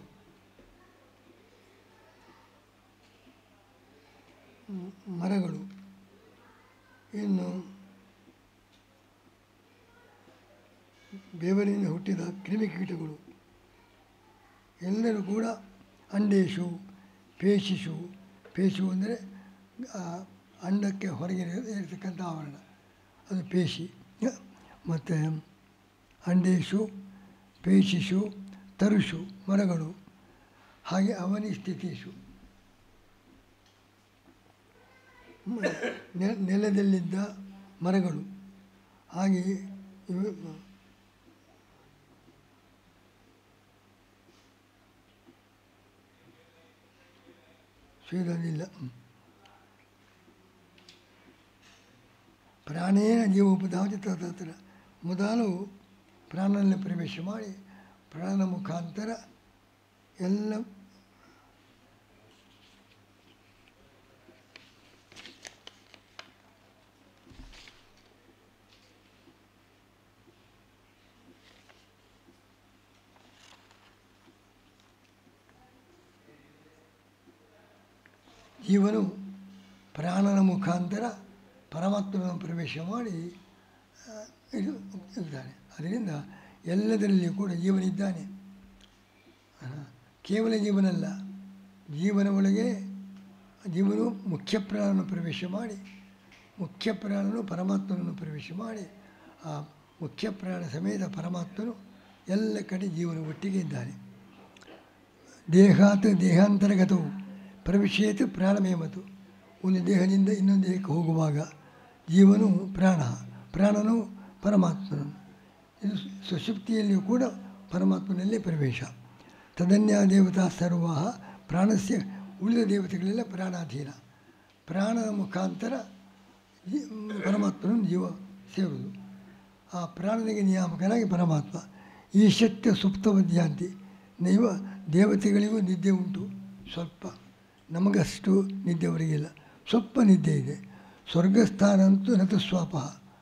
ಮ್, ಮರಗಳು ಇನ್ನು ಬೇವರಿನಿಂದ ಹುಟ್ಟಿದ ಕ್ರಿಮಿಕೀಟಗಳು ಎಲ್ಲರೂ ಕೂಡ ಅಂಡೇಶು ಪೇಶಿಷು ಪೇಶು ಅಂದರೆ ಅಂಡಕ್ಕೆ ಹೊರಗೆ ಇರತಕ್ಕಂಥ ಆವರಣ ಅದು ಪೇಶಿ ಮತ್ತು ಅಂಡೇಶು ಪೇಶಿಷು ತರುಷು ಮರಗಳು ಹಾಗೆ ಅವನಿ ಸ್ಥಿತಿಷು ಮ- ನೆ- ನೆಲದಲ್ಲಿದ್ದ ಮರಗಳು ಹಾಗೆಯೇ ಇವು ಶ್ವೇತದಿಲ್ಲ ಪ್ರಾಣೇನ ಜೀವ ಉಪದಾವತಿ ತತ್ರ ಮೊದಲು ಪ್ರಾಣನಲ್ಲಿ ಪ್ರವೇಶ ಮಾಡಿ ಪ್ರಾಣ ಮುಖಾಂತರ ಎಲ್ಲ ಜೀವನು ಪ್ರಾಣನ ಮುಖಾಂತರ ಪರಮಾತ್ಮನ ಪ್ರವೇಶ ಮಾಡಿ ಆ, ಇದು ಇದ್ದಾನೆ ಅದರಿಂದ ಎಲ್ಲದರಲ್ಲಿಯೂ ಕೂಡ ಜೀವನಿದ್ದಾನೆ ಆ, ಕೇವಲ ಜೀವನಲ್ಲ ಜೀವನ ಒಳಗೆ ಜೀವನು ಮುಖ್ಯ ಪ್ರಾಣನ ಪ್ರವೇಶ ಮಾಡಿ ಮುಖ್ಯ ಪ್ರಾಣನು ಪರಮಾತ್ಮನನ್ನು ಪ್ರವೇಶ ಮಾಡಿ ಆ ಮುಖ್ಯ ಪ್ರಾಣ ಸಮೇತ ಪರಮಾತ್ಮನು ಎಲ್ಲ ಕಡೆ ಜೀವನ ಒಟ್ಟಿಗೆ ಇದ್ದಾನೆ ದೇಹಾತ್ ದೇಹಾಂತರ್ಗತವು ಪ್ರವಿಶೇತ್ ಪ್ರಾಣಮೇಮತು ಒಂದು ದೇಹದಿಂದ ಇನ್ನೊಂದು ದೇಹಕ್ಕೆ ಹೋಗುವಾಗ ಜೀವನು ಪ್ರಾಣ ಪ್ರಾಣನು ಪರಮಾತ್ಮನು ಇದು ಸುಷುಪ್ತಿಯಲ್ಲಿಯೂ ಕೂಡ ಪರಮಾತ್ಮನಲ್ಲೇ ಪ್ರವೇಶ ತದನ್ಯ ದೇವತಾ ಸರ್ವ ಪ್ರಾಣಸ್ಯ ಉಳಿದ ದೇವತೆಗಳೆಲ್ಲ ಪ್ರಾಣಾಧೀನ ಪ್ರಾಣದ ಮುಖಾಂತರ ಜೀ- ಪರಮಾತ್ಮನನ್ನು ಜೀವ ಸೇರುವುದು ಆ ಪ್ರಾಣನಿಗೆ ನಿಯಾಮಕನಾಗಿ ಪರಮಾತ್ಮ ಈಶತ್ಯ ಸುಪ್ತವದ್ಯಾಂತಿ ನೈವ ದೇವತೆಗಳಿಗೂ ನಿದ್ದೆ ಉಂಟು ಸ್ವಲ್ಪ ನಮಗಷ್ಟು ನಿದ್ದೆ ಅವರಿಗಿಲ್ಲ ಸ್ವಲ್ಪ ನಿದ್ದೆ ಇದೆ ಸ್ವರ್ಗಸ್ಥಾನ ಅಂತೂ ನತಸ್ವಾಪ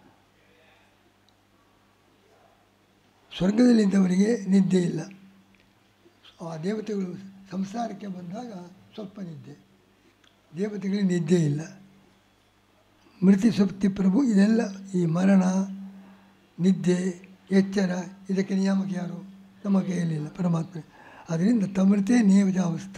ಸ್ವರ್ಗದಲ್ಲಿದ್ದವರಿಗೆ ನಿದ್ದೆ ಇಲ್ಲ ಆ ದೇವತೆಗಳು ಸಂಸಾರಕ್ಕೆ ಬಂದಾಗ ಸ್ವಲ್ಪ ನಿದ್ದೆ ದೇವತೆಗಳಿಗೆ ನಿದ್ದೆ ಇಲ್ಲ ಮೃತಿ ಸುಪ್ತಿ ಪ್ರಭು ಇದೆಲ್ಲ ಈ ಮರಣ ನಿದ್ದೆ ಎಚ್ಚರ ಇದಕ್ಕೆ ನಿಯಾಮಕ ಯಾರು ನಮ್ಮ ಕೈಯಲ್ಲಿಲ್ಲ ಪರಮಾತ್ಮ ಅದರಿಂದ ತಮೃತೆ ನಿಯಮಿತಾವಸ್ಥ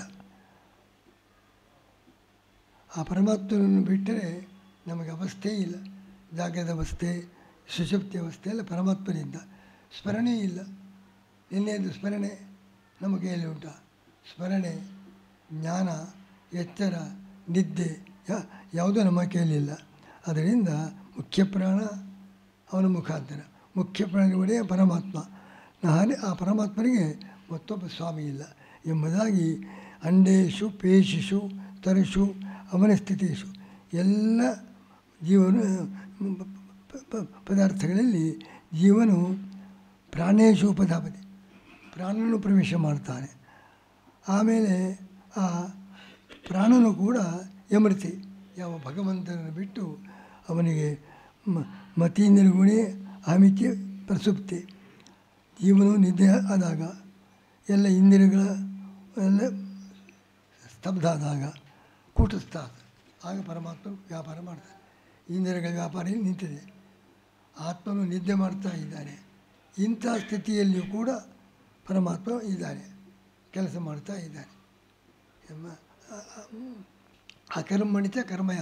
ಆ ಪರಮಾತ್ಮನನ್ನು ಬಿಟ್ಟರೆ ನಮಗೆ ಅವಸ್ಥೆ ಇಲ್ಲ ಜಾಗ್ರದ ಅವಸ್ಥೆ ಸುಷುಪ್ತಿ ಅವಸ್ಥೆ ಎಲ್ಲ ಪರಮಾತ್ಮನಿಂದ ಸ್ಮರಣೆ ಇಲ್ಲ ನಿನ್ನೆಯದು ಸ್ಮರಣೆ ನಮ್ಮ ಕೈಯಲ್ಲಿ ಉಂಟ ಸ್ಮರಣೆ ಜ್ಞಾನ ಎಚ್ಚರ ನಿದ್ದೆ ಯಾ- ಯಾವುದೂ ನಮ್ಮ ಕೈಯಲ್ಲಿಲ್ಲ ಅದರಿಂದ ಮುಖ್ಯ ಪ್ರಾಣ ಅವನ ಮುಖಾಂತರ ಮುಖ್ಯ ಪ್ರಾಣ ಒಡೆಯ ಪರಮಾತ್ಮ ನಾನೇ ಆ ಪರಮಾತ್ಮನಿಗೆ ಮತ್ತೊಬ್ಬ ಸ್ವಾಮಿ ಇಲ್ಲ ಎಂಬುದಾಗಿ ಅಂಡೇಶು ಪೇಶಿಷು ತರುಷು ಅವನ ಸ್ಥಿತಿಷು ಎಲ್ಲ ಜೀವನ ಪ- ಪ- ಪದಾರ್ಥಗಳಲ್ಲಿ ಜೀವನು ಪ್ರಾಣೇಶು ಉಪಧಾಪತಿ ಪ್ರಾಣನು ಪ್ರವೇಶ ಮಾಡ್ತಾನೆ ಆಮೇಲೆ ಆ ಪ್ರಾಣನು ಕೂಡ ಯಮೃತಿ ಯಾವ ಭಗವಂತನನ್ನು ಬಿಟ್ಟು ಅವನಿಗೆ ಮ- ಮತೀಂದ್ರ ಗುಣಿ ಅಮಿತಿ ಪ್ರಸುಪ್ತಿ ಜೀವನು ನಿದ್ದೆ ಆದಾಗ ಎಲ್ಲ ಇಂದಿರಗಳ ಎಲ್ಲ ಸ್ತಬ್ಧ ಆದಾಗ ಕೂಟಸ್ಥ ಆದ. ಆಗ ಪರಮಾತ್ಮ ವ್ಯಾಪಾರ ಮಾಡ್ತಾನೆ ಇಂದಿರಗಳ ವ್ಯಾಪಾರ ಇಲ್ಲಿ ನಿಂತಿದೆ ಆತ್ಮನು ನಿದ್ದೆ ಮಾಡ್ತಾ ಇದ್ದಾನೆ ಇಂಥ ಸ್ಥಿತಿಯಲ್ಲಿಯೂ ಕೂಡ ಪರಮಾತ್ಮ ಇದ್ದಾನೆ ಕೆಲಸ ಮಾಡ್ತಾ ಇದ್ದಾನೆ ಎಂಬ ಅ- ಅ- ಅಕರ್ಮಣಿತ ಕರ್ಮಯ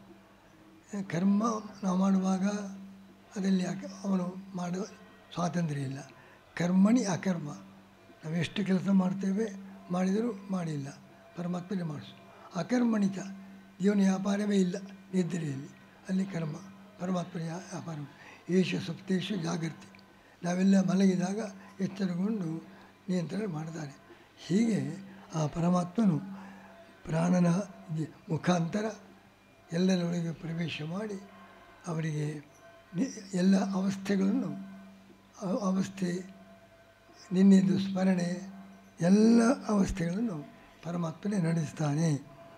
ಕರ್ಮ ನಾವು ಮಾಡುವಾಗ ಅದರಲ್ಲಿ ಅಕ ಅವನು ಮಾಡುವ ಸ್ವಾತಂತ್ರ್ಯ ಇಲ್ಲ ಕರ್ಮಣಿ ಅಕರ್ಮ ನಾವು ಎಷ್ಟು ಕೆಲಸ ಮಾಡ್ತೇವೆ ಮಾಡಿದರೂ ಮಾಡಿಲ್ಲ ಪರಮಾತ್ಮನೇ ಮಾಡಿಸು ಅಕರ್ಮಣಿತ ಜೀವನ ವ್ಯಾಪಾರವೇ ಇಲ್ಲ ನಿದ್ರೆಯಲ್ಲಿ ಅಲ್ಲಿ ಕರ್ಮ ಪರಮಾತ್ಮನ ಯಾ- ವ್ಯಾಪಾರ ಏಷ ಸುಪ್ತೇಶು ಜಾಗೃತಿ ನಾವೆಲ್ಲ ಮಲಗಿದಾಗ ಎಚ್ಚರಗೊಂಡು ನಿಯಂತ್ರಣ ಮಾಡ್ತಾನೆ ಹೀಗೆ ಆ ಪರಮಾತ್ಮನು ಪ್ರಾಣನ ಜಿ- ಮುಖಾಂತರ ಎಲ್ಲರೊಳಗೆ ಪ್ರವೇಶ ಮಾಡಿ ಅವರಿಗೆ ನಿ- ಎಲ್ಲ ಅವಸ್ಥೆಗಳನ್ನು ಅವ- ಅವಸ್ಥೆ ನಿನ್ನೆದು ಸ್ಮರಣೆ ಎಲ್ಲ ಅವಸ್ಥೆಗಳನ್ನು ಪರಮಾತ್ಮನೇ ನಡೆಸ್ತಾನೆ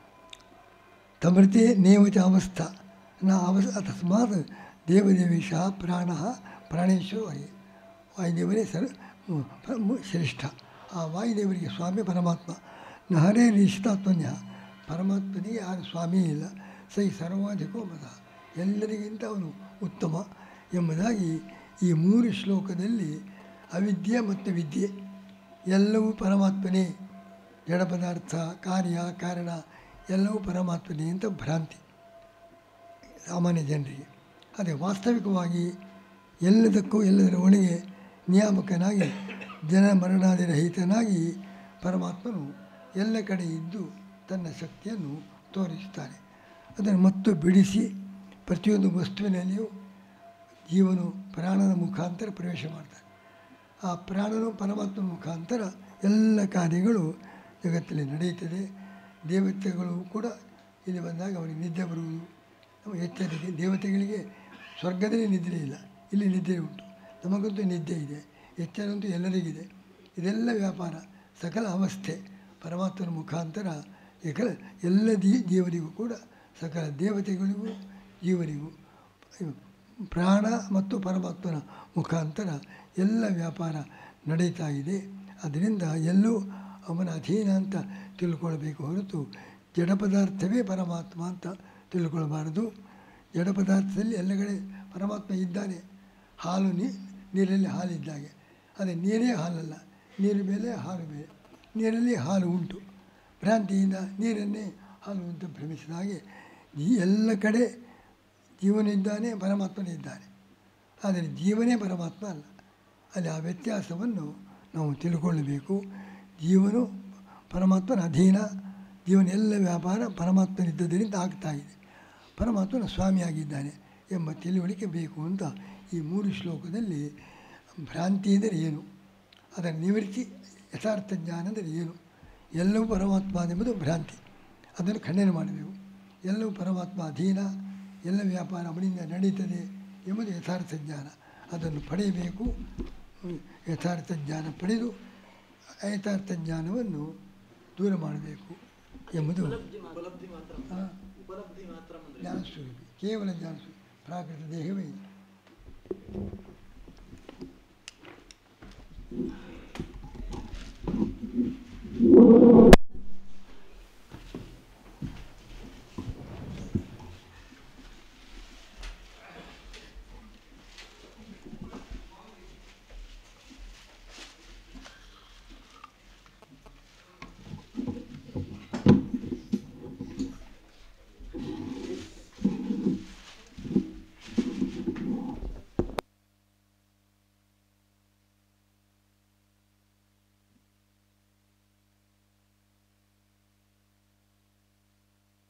ತಮೃತೆ ನೇವಚ ಅವಸ್ಥಾ ನ ಅವಸ್ ತಸ್ಮಾತ್ ದೇವದೇವೇಶ ಪ್ರಾಣ ಪ್ರಾಣೇಶ್ವರ ವಾಯುದೇವರೇ ಸರ್ ಮು- ಪ- ಮು- ಶ್ರೇಷ್ಠ ಆ ವಾಯುದೇವರಿಗೆ ಸ್ವಾಮಿ ಪರಮಾತ್ಮ ನಹರೇ ನಿಷ್ಠಾತ್ಮನ್ಯ ಪರಮಾತ್ಮನಿಗೆ ಯಾರು ಸ್ವಾಮಿ ಇಲ್ಲ ಸೈ ಸರ್ವಾಧಿಕೋ ಮತ ಎಲ್ಲರಿಗಿಂತ ಅವನು ಉತ್ತಮ ಎಂಬುದಾಗಿ ಈ ಮೂರು ಶ್ಲೋಕದಲ್ಲಿ ಅವಿದ್ಯೆ ಮತ್ತು ವಿದ್ಯೆ ಎಲ್ಲವೂ ಪರಮಾತ್ಮನೇ ಜಡ ಪದಾರ್ಥ ಕಾರ್ಯ ಕಾರಣ ಎಲ್ಲವೂ ಪರಮಾತ್ಮನೇ ಅಂತ ಭ್ರಾಂತಿ ಸಾಮಾನ್ಯ ಜನರಿಗೆ ಅದೇ ವಾಸ್ತವಿಕವಾಗಿ ಎಲ್ಲದಕ್ಕೂ ಎಲ್ಲದರ ಒಳಗೆ ನಿಯಾಮಕನಾಗಿ ಜನ ಮರಣಾದಿ ರಹಿತನಾಗಿ ಪರಮಾತ್ಮನು ಎಲ್ಲ ಕಡೆ ಇದ್ದು ತನ್ನ ಶಕ್ತಿಯನ್ನು ತೋರಿಸ್ತಾನೆ ಅದನ್ನು ಮತ್ತು ಬಿಡಿಸಿ ಪ್ರತಿಯೊಂದು ವಸ್ತುವಿನಲ್ಲಿಯೂ ಜೀವನು ಪ್ರಾಣನ ಮುಖಾಂತರ ಪ್ರವೇಶ ಮಾಡ್ತಾನೆ ಆ ಪ್ರಾಣನು ಪರಮಾತ್ಮನ ಮುಖಾಂತರ ಎಲ್ಲ ಕಾರ್ಯಗಳು ಜಗತ್ತಲ್ಲಿ ನಡೆಯುತ್ತದೆ ದೇವತೆಗಳು ಕೂಡ ಇಲ್ಲಿ ಬಂದಾಗ ಅವರಿಗೆ ನಿದ್ದೆ ಬರುವುದು ನಮ್ಮ ಎಚ್ಚರಿಕೆ ದೇವತೆಗಳಿಗೆ ಸ್ವರ್ಗದಲ್ಲಿ ನಿದ್ರೆ ಇಲ್ಲ ಇಲ್ಲಿ ನಿದ್ರೆ ಉಂಟು ನಮಗಂತೂ ನಿದ್ದೆ ಇದೆ ಎಚ್ಚರಂತೂ ಎಲ್ಲರಿಗಿದೆ ಇದೆಲ್ಲ ವ್ಯಾಪಾರ ಸಕಲ ಅವಸ್ಥೆ ಪರಮಾತ್ಮನ ಮುಖಾಂತರ ಏಕಲ ಎಲ್ಲ ದೀ ಜೀವರಿಗೂ ಕೂಡ ಸಕಲ ದೇವತೆಗಳಿಗೂ ಜೀವರಿಗೂ ಪ್ರಾಣ ಮತ್ತು ಪರಮಾತ್ಮನ ಮುಖಾಂತರ ಎಲ್ಲ ವ್ಯಾಪಾರ ನಡೀತಾ ಇದೆ ಅದರಿಂದ ಎಲ್ಲೂ ಅವನ ಅಧೀನ ಅಂತ ತಿಳ್ಕೊಳ್ಬೇಕು ಹೊರತು ಜಡ ಪದಾರ್ಥವೇ ಪರಮಾತ್ಮ ಅಂತ ತಿಳ್ಕೊಳ್ಬಾರ್ದು ಜಡ ಪದಾರ್ಥದಲ್ಲಿ ಎಲ್ಲ ಕಡೆ ಪರಮಾತ್ಮ ಇದ್ದಾನೆ ಹಾಲು ನೀ ನೀರಲ್ಲಿ ಹಾಲಿದ್ದಾಗೆ ಅದೇ ನೀರೇ ಹಾಲಲ್ಲ ನೀರು ಮೇಲೆ ಹಾಲು ಬೇರೆ ನೀರಲ್ಲಿ ಹಾಲು ಉಂಟು ಭ್ರಾಂತಿಯಿಂದ ನೀರನ್ನೇ ಹಾಲು ಅಂತ ಭ್ರಮಿಸಿದ ಹಾಗೆ ಈ ಎಲ್ಲ ಕಡೆ ಜೀವನಿದ್ದಾನೆ ಪರಮಾತ್ಮನಿದ್ದಾನೆ ಆದರೆ ಜೀವನೇ ಪರಮಾತ್ಮ ಅಲ್ಲ ಅಲ್ಲಿ ಆ ವ್ಯತ್ಯಾಸವನ್ನು ನಾವು ತಿಳ್ಕೊಳ್ಳಬೇಕು ಜೀವನು ಪರಮಾತ್ಮನ ಅಧೀನ ಜೀವನ ಎಲ್ಲ ವ್ಯಾಪಾರ ಪರಮಾತ್ಮನಿದ್ದರಿಂದ ಆಗ್ತಾ ಇದೆ ಪರಮಾತ್ಮನ ಸ್ವಾಮಿಯಾಗಿದ್ದಾನೆ ಎಂಬ ತಿಳುವಳಿಕೆ ಬೇಕು ಅಂತ ಈ ಮೂರು ಶ್ಲೋಕದಲ್ಲಿ ಭ್ರಾಂತಿ ಎಂದರೆ ಏನು ಅದರ ನಿವೃತ್ತಿ ಯಥಾರ್ಥ ಜ್ಞಾನ ಅಂದರೆ ಏನು ಎಲ್ಲವೂ ಪರಮಾತ್ಮ ಎಂಬುದು ಭ್ರಾಂತಿ ಅದನ್ನು ಖಂಡನೆ ಮಾಡಬೇಕು ಎಲ್ಲವೂ ಪರಮಾತ್ಮ ಅಧೀನ ಎಲ್ಲ ವ್ಯಾಪಾರ ಅವನಿಂದ ನಡೀತದೆ ಎಂಬುದು ಯಥಾರ್ಥ ಜ್ಞಾನ ಅದನ್ನು ಪಡೆಯಬೇಕು ಹ್ಮ್, ಯಥಾರ್ಥ ಜ್ಞಾನ ಪಡೆದು ಅಯಥಾರ್ಥ ಜ್ಞಾನವನ್ನು ದೂರ ಮಾಡಬೇಕು ಎಂಬುದು ಉಪಲಬ್ಧಿ ಮಾತ್ರ ಆ, ಉಪಲಬ್ಧಿ ಮಾತ್ರ ಅಂದ್ರೆ ಜ್ಞಾನಸ್ವರೂಪಿ ಕೇವಲ ಜ್ಞಾನಸ್ವರೂಪಿ ಪ್ರಾಕೃತ ದೇಹವೇ ಇದು